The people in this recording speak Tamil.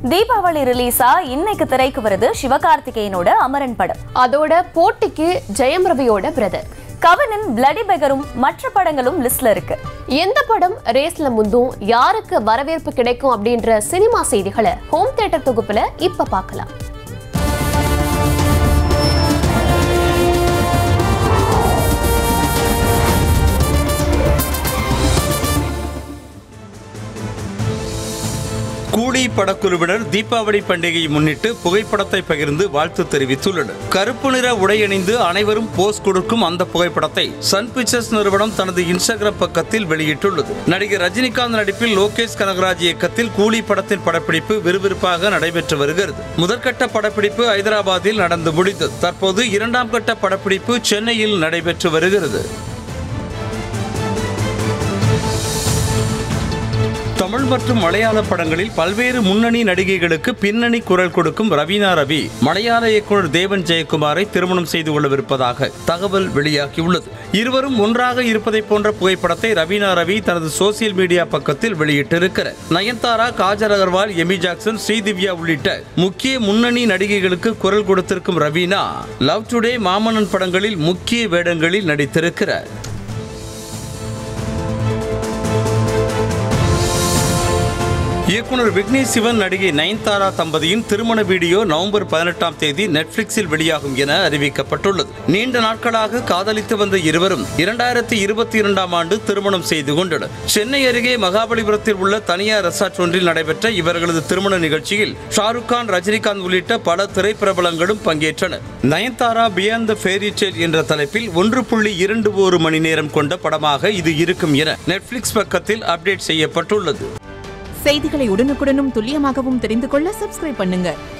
தீபாவளி ரிலீஸா இன்னைக்கு திரைக்கு வருது சிவகார்த்திகேயனோட அமரன் படம் அதோட போட்டிக்கு ஜெயம் ரவியோட பிரதர் கவனின் பிளடி பெகரும் மற்ற படங்களும் லிஸ்ட்ல இருக்கு எந்த படம் ரேஸ்ல முந்தும் யாருக்கு வரவேற்பு கிடைக்கும் அப்படின்ற சினிமா செய்திகளை ஹோம் தியேட்டர் தொகுப்புல இப்ப பார்க்கலாம் கூலி படக்குழுவினர் தீபாவளி பண்டிகையை முன்னிட்டு புகைப்படத்தை பகிர்ந்து வாழ்த்து தெரிவித்துள்ளனர் கருப்பு நிற உடை அணிந்து அனைவரும் போஸ் கொடுக்கும் அந்த புகைப்படத்தை சன் பிக்சர்ஸ் நிறுவனம் தனது இன்ஸ்டாகிராம் பக்கத்தில் வெளியிட்டுள்ளது நடிகர் ரஜினிகாந்த் நடிப்பில் லோகேஷ் கனகராஜ் இயக்கத்தில் கூலி படத்தின் படப்பிடிப்பு விறுவிறுப்பாக நடைபெற்று வருகிறது முதற்கட்ட படப்பிடிப்பு ஐதராபாத்தில் நடந்து முடிந்தது தற்போது இரண்டாம் கட்ட படப்பிடிப்பு சென்னையில் நடைபெற்று வருகிறது தமிழ் மற்றும் மலையாள படங்களில் பல்வேறு முன்னணி நடிகைகளுக்கு பின்னணி குரல் கொடுக்கும் ரவீனா ரவி மலையாள இயக்குனர் தேவன் ஜெயக்குமாரை திருமணம் செய்து கொள்ளவிருப்பதாக தகவல் வெளியாகியுள்ளது இருவரும் ஒன்றாக இருப்பதை போன்ற புகைப்படத்தை ரவீனா ரவி தனது சோசியல் மீடியா பக்கத்தில் வெளியிட்டிருக்கிறார் நயன்தாரா காஜல் அகர்வால் எமி ஜாக்சன் ஸ்ரீதிவ்யா உள்ளிட்ட முக்கிய முன்னணி நடிகைகளுக்கு குரல் கொடுத்திருக்கும் ரவீனா லவ் டுடே மாமன்னன் படங்களில் முக்கிய வேடங்களில் நடித்திருக்கிறார் இயக்குனர் விக்னேஷ் சிவன் நடிகை நயன்தாரா தம்பதியின் திருமண வீடியோ நவம்பர் பதினெட்டாம் தேதி நெட்ஃபிளிக்ஸில் வெளியாகும் என அறிவிக்கப்பட்டுள்ளது நீண்ட நாட்களாக காதலித்து வந்த இருவரும் இரண்டாயிரத்தி இருபத்தி இரண்டாம் ஆண்டு திருமணம் செய்து கொண்டனர் சென்னை அருகே மகாபலிபுரத்தில் உள்ள தனியார் ரெசார்ட் ஒன்றில் நடைபெற்ற இவர்களது திருமண நிகழ்ச்சியில் ஷாருக் கான் ரஜினிகாந்த் உள்ளிட்ட பல திரைப்பிரபலங்களும் பங்கேற்றனர் Nayanthara beyond the fairy tale என்ற தலைப்பில் ஒன்று புள்ளி இரண்டு ஒரு மணி நேரம் கொண்ட படமாக இது இருக்கும் என நெட்ஃபிளிக்ஸ் பக்கத்தில் அப்டேட் செய்யப்பட்டுள்ளது செய்திகளை உடனுக்குடனும் துல்லியமாகவும் தெரிந்து கொள்ள சப்ஸ்கிரைப் பண்ணுங்க